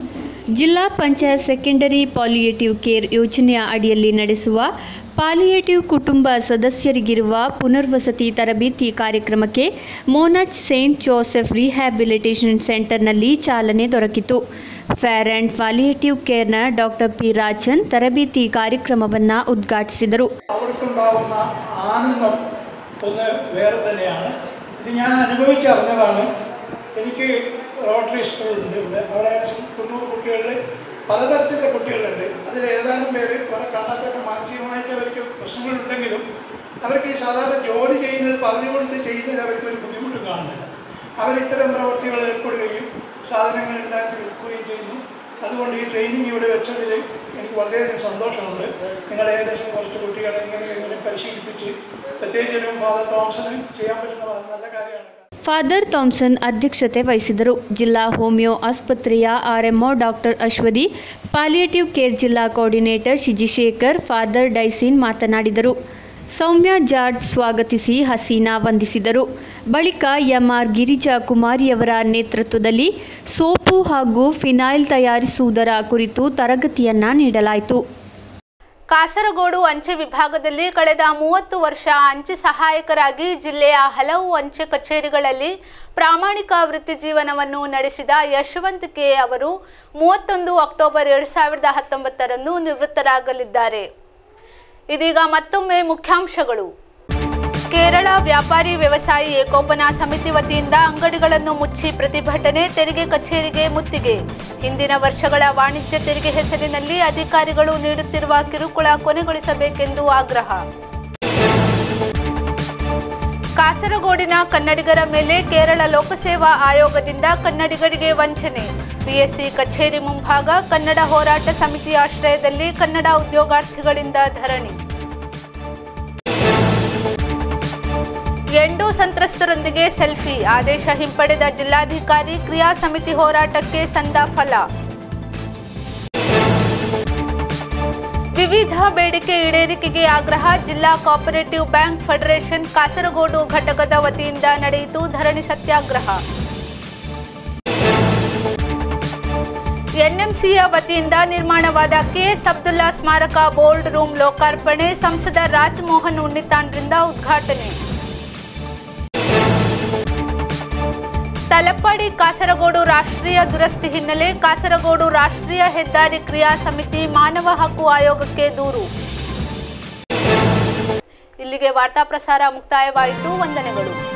ಜಿಲ್ಲಾ ಪಂಚಾಯತ್ ಸೆಕೆಂಡರಿ ಪಾಲಿಯೇಟಿವ್ ಕೇರ್ ಯೋಜನೆಯ ಅಡಿಯಲ್ಲಿ ನಡೆಸುವ ಪಾಲಿಯೇಟಿವ್ ಕುಟುಂಬ ಸದಸ್ಯರಿಗಿರುವ ಪುನರ್ವಸತಿ ತರಬೇತಿ ಕಾರ್ಯಕ್ರಮಕ್ಕೆ ಮೋನಜ್ ಸೇಂಟ್ ಜೋಸೆಫ್ ರಿಹ್ಯಾಬಿಲಿಟೇಷನ್ ಸೆಂಟರ್ನಲ್ಲಿ ಚಾಲನೆ ದೊರಕಿತು ಫೇರ್ ಆ್ಯಂಡ್ പാലിയേറ്റീവ് കെയറിന് ഡോക്ടർ പി രാജൻ തരബേത്തി കാര്യക്രമವನ್ನು ഉദ്ഘാಟಿಸಿದರು അവർക്കുണ്ടാവുന്ന ആനന്ദം ഒന്ന് വേറെ തന്നെയാണ് ഇത് ഞാൻ അനുഭവിച്ചറിഞ്ഞതാണ് എനിക്ക് റോട്ടറി സ്കൂളുണ്ട് ഇവിടെ അവിടെ ഏകദേശം തൊണ്ണൂറ് കുട്ടികളിൽ പലതരത്തിലുള്ള കുട്ടികളുണ്ട് അതിൽ ഏതാനും പേര് കുറെ കണ്ടെത്തൊക്കെ മാനസികമായിട്ട് അവർക്ക് പ്രശ്നങ്ങളുണ്ടെങ്കിലും അവർക്ക് ഈ സാധാരണ ജോലി ചെയ്യുന്നത് പറഞ്ഞു കൊടുത്ത് ചെയ്യുന്നതിൽ അവർക്ക് ഒരു ബുദ്ധിമുട്ടും കാണുന്നില്ല അവർ ഇത്തരം പ്രവൃത്തികൾ ഏർപ്പെടുകയും സാധനങ്ങൾ ഉണ്ടാക്കി വിൽക്കുകയും ചെയ്യുന്നു അതുകൊണ്ട് ഈ ട്രെയിനിങ് ഇവിടെ വെച്ചതിൽ എനിക്ക് വളരെയധികം സന്തോഷമുണ്ട് നിങ്ങൾ ഏകദേശം കുറച്ച് കുട്ടികളെ ഇങ്ങനെ ഇങ്ങനെ പരിശീലിപ്പിച്ച് പ്രത്യേകിച്ച് ഒരു ഫാദർ തോമസിന് ചെയ്യാൻ പറ്റുന്ന നല്ല കാര്യമാണ് ಫಾದರ್ ಥಾಮ್ಸನ್ ಅಧ್ಯಕ್ಷತೆ ವಹಿಸಿದರು ಜಿಲ್ಲಾ ಹೋಮಿಯೋ ಆಸ್ಪತ್ರೆಯ RMO doctor Aswathy palliative care ಜಿಲ್ಲಾ ಕೋಆರ್ಡಿನೇಟರ್ ಶಿಜಿಶೇಖರ್ ಫಾದರ್ ಡೈಸಿನ್ ಮಾತನಾಡಿದರು ಸೌಮ್ಯ ಜಾರ್ಜ್ ಸ್ವಾಗತಿಸಿ ಹಸೀನಾ ವಂದಿಸಿದರು ಬಳಿಕ ಎಂಆರ್ ಗಿರಿಜಾ ಕುಮಾರಿಯವರ ನೇತೃತ್ವದಲ್ಲಿ ಸೋಪು ಹಾಗೂ ಫಿನಾಯಿಲ್ ತಯಾರಿಸುವುದರ ಕುರಿತು ತರಗತಿಯನ್ನ ನೀಡಲಾಯಿತು ಕಾಸರಗೋಡು ಅಂಚೆ ವಿಭಾಗದಲ್ಲಿ ಕಳೆದ ಮೂವತ್ತು ವರ್ಷ ಅಂಚೆ ಸಹಾಯಕರಾಗಿ ಜಿಲ್ಲೆಯ ಹಲವು ಅಂಚೆ ಕಚೇರಿಗಳಲ್ಲಿ ಪ್ರಾಮಾಣಿಕ ವೃತ್ತಿ ಜೀವನವನ್ನು ನಡೆಸಿದ ಯಶವಂತ್ ಕೆ ಅವರು ಮೂವತ್ತೊಂದು ಅಕ್ಟೋಬರ್ ಎರಡು ಸಾವಿರದ ಹತ್ತೊಂಬತ್ತರಂದು ನಿವೃತ್ತರಾಗಲಿದ್ದಾರೆ ಇದೀಗ ಮತ್ತೊಮ್ಮೆ ಮುಖ್ಯಾಂಶಗಳು ಕೇರಳ ವ್ಯಾಪಾರಿ ವ್ಯವಸಾಯಿ ಏಕೋಪನ ಸಮಿತಿ ವತಿಯಿಂದ ಅಂಗಡಿಗಳನ್ನು ಮುಚ್ಚಿ ಪ್ರತಿಭಟನೆ ತೆರಿಗೆ ಕಚೇರಿಗೆ ಮುತ್ತಿಗೆ ಹಿಂದಿನ ವರ್ಷಗಳ ವಾಣಿಜ್ಯ ತೆರಿಗೆ ಹೆಸರಿನಲ್ಲಿ ಅಧಿಕಾರಿಗಳು ನೀಡುತ್ತಿರುವ ಕಿರುಕುಳ ಕೊನೆಗೊಳಿಸಬೇಕೆಂದು ಆಗ್ರಹ ಕಾಸರಗೋಡಿನ ಕನ್ನಡಿಗರ ಮೇಲೆ ಕೇರಳ ಲೋಕಸೇವಾ ಆಯೋಗದಿಂದ ಕನ್ನಡಿಗರಿಗೆ ವಂಚನೆ ಬಿಎಸ್ಸಿ ಕಚೇರಿ ಮುಂಭಾಗ ಕನ್ನಡ ಹೋರಾಟ ಸಮಿತಿ ಆಶ್ರಯದಲ್ಲಿ ಕನ್ನಡ ಉದ್ಯೋಗಾರ್ಥಿಗಳಿಂದ ಧರಣಿ ಎಂಡೋ ಸಂತ್ರಸ್ತರೊಂದಿಗೆ ಸೆಲ್ಫಿ ಆದೇಶ ಹಿಂಪಡೆದ ಜಿಲ್ಲಾಧಿಕಾರಿ ಕ್ರಿಯಾ ಸಮಿತಿ ಹೋರಾಟಕ್ಕೆ ಸಂದ ಫಲ ವಿವಿಧ ಬೇಡಿಕೆ ಈಡೇರಿಕೆಗೆ ಆಗ್ರಹ ಜಿಲ್ಲಾ ಕೋಆಪರೇಟಿವ್ ಬ್ಯಾಂಕ್ ಫೆಡರೇಷನ್ ಕಾಸರಗೋಡು ಘಟಕದ ವತಿಯಿಂದ ನಡೆಯಿತು ಧರಣಿ ಸತ್ಯಾಗ್ರಹ ಎನ್ಎಂಸಿಯ ವತಿಯಿಂದ ನಿರ್ಮಾಣವಾದ ಕೆಎಸ್ ಅಬ್ದುಲ್ಲಾ ಸ್ಮಾರಕ ಬೋರ್ಡ್ ರೂಮ್ ಲೋಕಾರ್ಪಣೆ ಸಂಸದ ರಾಜಮೋಹನ್ ಉನ್ನಿತಾಂಡ್ರಿಂದ ಉದ್ಘಾಟನೆ ತಲಪ್ಪಾಡಿ ಕಾಸರಗೋಡು ರಾಷ್ಟ್ರೀಯ ದುರಸ್ತಿ ಹಿನ್ನೆಲೆ ಕಾಸರಗೋಡು ರಾಷ್ಟ್ರೀಯ ಹೆದ್ದಾರಿ ಕ್ರಿಯಾ ಸಮಿತಿ ಮಾನವ ಹಕ್ಕು ಆಯೋಗಕ್ಕೆ ದೂರು ಇಲ್ಲಿಗೆ ವಾರ್ತಾ ಪ್ರಸಾರ ಮುಕ್ತಾಯವಾಯಿತು ವಂದನೆಗಳು